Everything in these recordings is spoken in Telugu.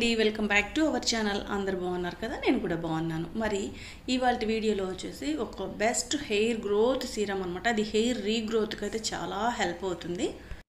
అండి welcome back to our channel అందరు బాగున్నారు కదా నేను కూడా బాగున్నాను మరి ఇవాళ వీడియోలో వచ్చేసి ఒక బెస్ట్ హెయిర్ గ్రోత్ సీరం అనమాట అది హెయిర్ రీగ్రోత్కి అయితే చాలా హెల్ప్ అవుతుంది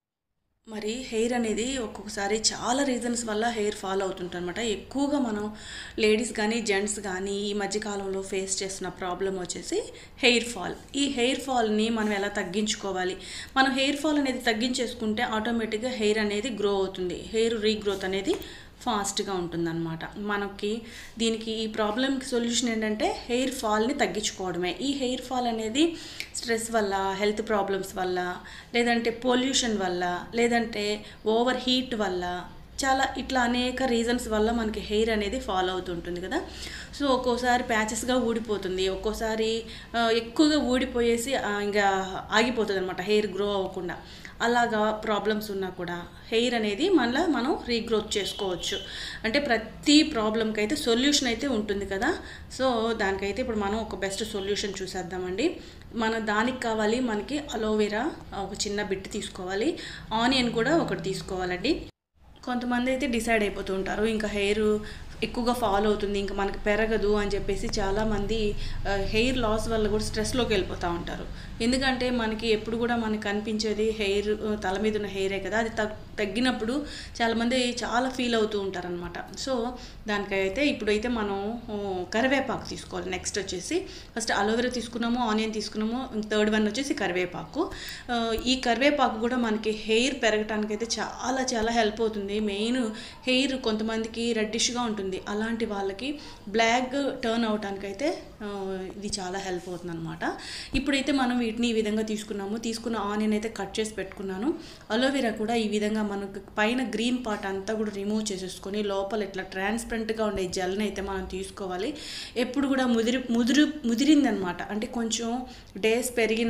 మరి హెయిర్ అనేది ఒక్కొక్కసారి చాలా రీజన్స్ వల్ల హెయిర్ ఫాల్ అవుతుంటన్నమాట ఎక్కువగా మనం లేడీస్ కానీ జెంట్స్ కానీ ఈ మధ్యకాలంలో ఫేస్ చేస్తున్న ప్రాబ్లం వచ్చేసి హెయిర్ ఫాల్ ఈ హెయిర్ ఫాల్ని మనం ఎలా తగ్గించుకోవాలి మనం హెయిర్ ఫాల్ అనేది తగ్గించేసుకుంటే ఆటోమేటిక్గా హెయిర్ అనేది గ్రో అవుతుంది హెయిర్ రీగ్రోత్ అనేది ఫాస్ట్గా ఉంటుందన్నమాట మనకి దీనికి ఈ ప్రాబ్లమ్కి సొల్యూషన్ ఏంటంటే హెయిర్ ఫాల్ని తగ్గించుకోవడమే ఈ హెయిర్ ఫాల్ అనేది స్ట్రెస్ వల్ల హెల్త్ ప్రాబ్లమ్స్ వల్ల లేదంటే పొల్యూషన్ వల్ల లేదంటే ఓవర్ హీట్ వల్ల చాలా ఇట్లా అనేక రీజన్స్ వల్ల మనకి హెయిర్ అనేది ఫాలో అవుతుంటుంది కదా సో ఒక్కోసారి ప్యాచెస్గా ఊడిపోతుంది ఒక్కోసారి ఆ, ఎక్కువగా ఊడిపోయేసి ఆ, ఇంకా ఆగిపోతుంది అనమాట హెయిర్ గ్రో అవ్వకుండా అలాగా ప్రాబ్లమ్స్ ఉన్నా కూడా హెయిర్ అనేది మళ్ళీ మనం రీగ్రోత్ చేసుకోవచ్చు అంటే ప్రతి ప్రాబ్లంకి అయితే సొల్యూషన్ అయితే ఉంటుంది కదా సో దానికైతే ఇప్పుడు మనం ఒక బెస్ట్ సొల్యూషన్ చూసేద్దామండి మన దానికి కావాలి మనకి అలోవెరా ఒక చిన్న బిట్ తీసుకోవాలి ఆనియన్ కూడా ఒకటి తీసుకోవాలండి కొంతమంది అయితే డిసైడ్ అయిపోతూ ఉంటారు ఇంకా హెయిర్ ఎక్కువగా ఫాలో అవుతుంది ఇంకా మనకి పెరగదు అని చెప్పేసి చాలామంది హెయిర్ లాస్ వల్ల కూడా స్ట్రెస్లోకి వెళ్ళిపోతూ ఉంటారు ఎందుకంటే మనకి ఎప్పుడు కూడా మనకి కనిపించేది హెయిర్ తల మీద ఉన్న హెయిరే కదా అది తగ్ తగ్గినప్పుడు చాలామంది చాలా ఫీల్ అవుతూ ఉంటారనమాట సో దానికైతే ఇప్పుడైతే మనం ఆ, కరివేపాకు తీసుకోవాలి నెక్స్ట్ వచ్చేసి ఫస్ట్ అలోవెరా తీసుకున్నాము ఆనియన్ తీసుకున్నాము థర్డ్ వన్ వచ్చేసి కరివేపాకు ఆ, ఈ కరివేపాకు కూడా మనకి హెయిర్ పెరగటానికి అయితే చాలా చాలా హెల్ప్ అవుతుంది మెయిన్ హెయిర్ కొంతమందికి రెడ్డిష్గా ఉంటుంది అలాంటి వాళ్ళకి బ్లాక్ టర్న్ అవటానికి అయితే ఆ, ఇది చాలా హెల్ప్ అవుతుంది అనమాట ఇప్పుడైతే మనం వీటిని ఈ విధంగా తీసుకున్నాము తీసుకున్న ఆనియన్ అయితే కట్ చేసి పెట్టుకున్నాను అలోవెరా కూడా ఈ విధంగా మనకు పైన గ్రీన్ పార్ట్ అంతా కూడా రిమూవ్ చేసేసుకొని లోపల ఇట్లా ట్రాన్స్పరెంట్గా ఉండే జెల్ని అయితే మనం తీసుకోవాలి ఎప్పుడు కూడా ముదిరి ముదిరి ముదిరిందనమాట అంటే కొంచెం డేస్ పెరిగిన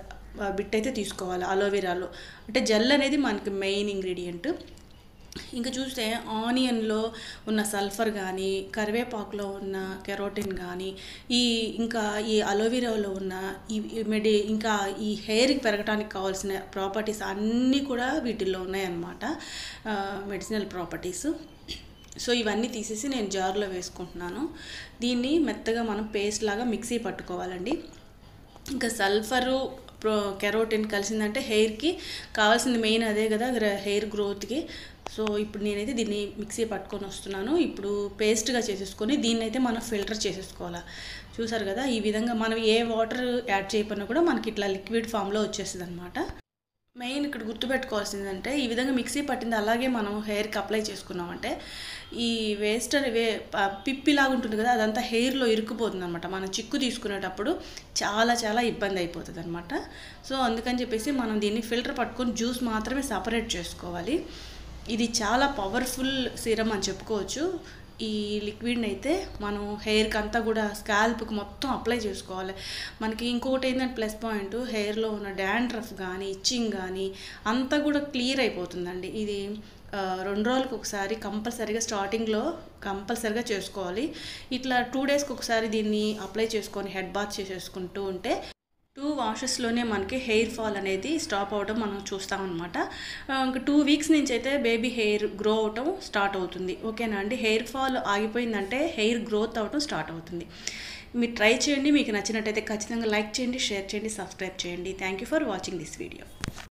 ఆ, బిట్ అయితే తీసుకోవాలి అలోవెరాలో అంటే జెల్ అనేది మనకి మెయిన్ ఇంగ్రీడియంట్ ఇంకా చూస్తే ఆనియన్లో ఉన్న సల్ఫర్ కానీ కరివేపాకులో ఉన్న కెరోటిన్ కానీ ఈ ఇంకా ఈ అలోవెరాలో ఉన్న ఈ ఈ మెడి ఇంకా ఈ హెయిర్కి పెరగడానికి కావాల్సిన ప్రాపర్టీస్ అన్నీ కూడా వీటిల్లో ఉన్నాయన్నమాట మెడిసినల్ ప్రాపర్టీస్ సో ఇవన్నీ తీసేసి నేను జార్లో వేసుకుంటున్నాను దీన్ని మెత్తగా మనం పేస్ట్ లాగా మిక్సీ పట్టుకోవాలండి ఇంకా సల్ఫరు ప్రో కెరోటిన్ కలిసిందంటే హెయిర్కి కావాల్సింది మెయిన్ అదే కదా గ్ర- హెయిర్ గ్రోత్కి సో ఇప్పుడు నేనైతే దీన్ని మిక్సీ పట్టుకొని వస్తున్నాను ఇప్పుడు పేస్ట్గా చేసేసుకొని దీన్ని అయితే మనం ఫిల్టర్ చేసేసుకోవాలి చూసారు కదా ఈ విధంగా మనం ఏ వాటర్ యాడ్ చేయకపోయినా కూడా మనకి ఇట్లా లిక్విడ్ ఫామ్లో వచ్చేస్తుంది అనమాట మెయిన్ ఇక్కడ గుర్తుపెట్టుకోవాల్సిందంటే ఈ విధంగా మిక్సీ పట్టింది అలాగే మనం హెయిర్కి అప్లై చేసుకున్నామంటే ఈ వేస్ట్ అని వే ప- పిప్పిలాగా ఉంటుంది కదా అదంతా హెయిర్లో ఇరుక్కుపోతుంది అనమాట మనం చిక్కు తీసుకునేటప్పుడు చాలా చాలా ఇబ్బంది అయిపోతుంది అనమాట సో అందుకని చెప్పేసి మనం దీన్ని ఫిల్టర్ పట్టుకొని జ్యూస్ మాత్రమే సపరేట్ చేసుకోవాలి ఇది చాలా పవర్ఫుల్ సీరం అని చెప్పుకోవచ్చు ఈ లిక్విడ్ని అయితే మనం హెయిర్కి అంతా కూడా స్కాల్ప్కి మొత్తం అప్లై చేసుకోవాలి మనకి ఇంకొకటి ఏంటంటే ప్లస్ పాయింట్ హెయిర్లో ఉన్న డాండ్రఫ్ కానీ ఇచ్చింగ్ కానీ అంతా కూడా క్లియర్ అయిపోతుందండి ఇది ఆ, రెండు రోజులకు ఒకసారి కంపల్సరీగా స్టార్టింగ్లో కంపల్సరీగా చేసుకోవాలి ఇట్లా టూ డేస్కి ఒకసారి దీన్ని అప్లై చేసుకొని హెడ్ బాత్ చేసేసుకుంటూ ఉంటే టూ వాషెస్లోనే మనకి హెయిర్ ఫాల్ అనేది స్టాప్ అవడం మనం చూస్తామన్నమాట ఆ, ఇంకా టూ వీక్స్ నుంచి అయితే బేబీ హెయిర్ గ్రో అవటం స్టార్ట్ అవుతుంది ఓకేనా అండి హెయిర్ ఫాల్ ఆగిపోయిందంటే హెయిర్ గ్రోత్ అవటం స్టార్ట్ అవుతుంది మీరు ట్రై చేయండి మీకు నచ్చినట్టయితే ఖచ్చితంగా లైక్ చేయండి షేర్ చేయండి సబ్స్క్రైబ్ చేయండి thank you for watching this video